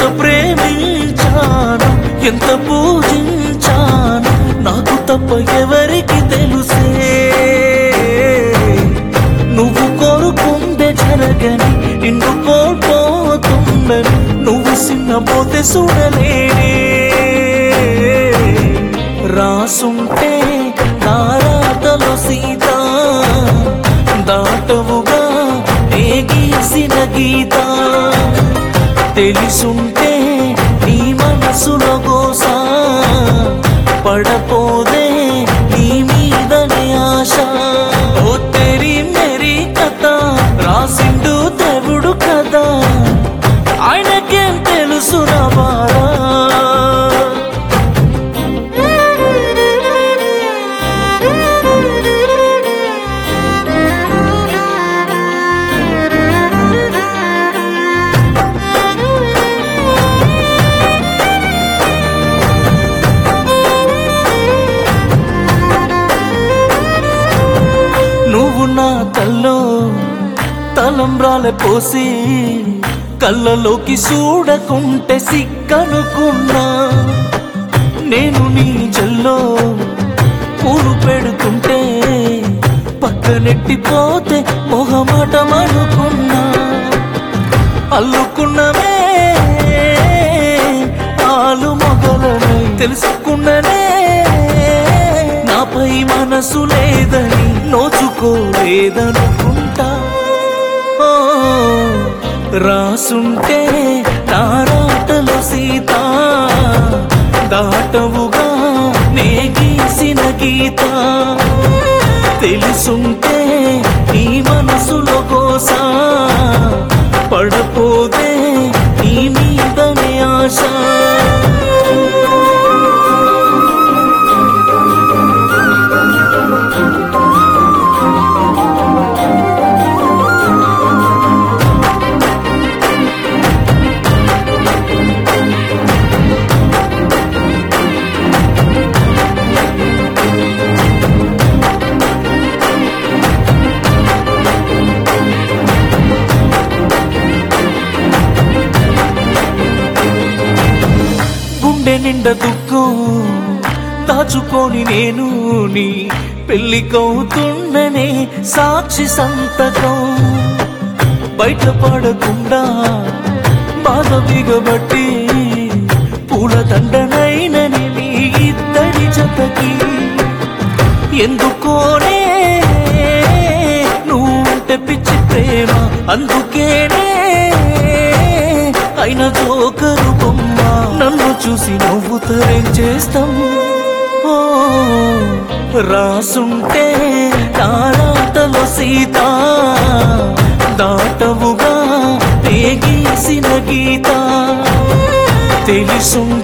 ప్రేమించాను ఎంత పూజించాను నాకు తప్ప ఎవరికి తెలుసే నువ్వు కోరుకుందే జరగని నిన్ను కోల్పోతుందని నువ్వు సిన్నపోతే చూడలేనే రాసుంటే నారాటలో సీత దాటవుగా ఏ గీసిన గీత తెలిసుంటే నీ మనసులో గోసా పడపోదే నీ మీదనే ఆశ ఓ తెరి మెరి కథ రాసిండు దేవుడు కదా ఆయనకేం తెలుసు నా బారా నువ్వు నా కల్లో తలంబ్రాల పోసి కళ్ళలోకి చూడకుంటే సిక్కనుకున్నా నేను నీ జల్లో పూలు పెడుతుంటే పక్కనెట్టిపోతే మొహమాటం అనుకున్నా అల్లుకున్నమే ఆలు మొగలనై తెలుసుకున్ననే నాపై మనసు లేదని నోచుకోలేదనుకుంటా ఓ, రాసుంటే నారాటలో సీత దాటవుగా నే గీసిన గీత తెలుసుంటే నీ మనసులో కోసా పడపోదే నీ మీదనే ఆశ గుండె నిండా దుఃఖం దాచుకొని నేను నీ పెళ్ళికవుతుండనే సాక్షి సంతకం బయటపడకుండా బాధ బిగబట్టి పూల దండనైనని నీ ఇద్దరి జతకి ఎందుకోనే నువ్వుంటే పిచ్చి ప్రేమ అందుకేనే అయిన జోకరు బొమ్మ నన్ను చూసి నవ్వుతారేం చేస్తాం ఓ రాసుంటే తారాటలో సీత దాటవుగా నే గీసిన గీత తెలుసుంటే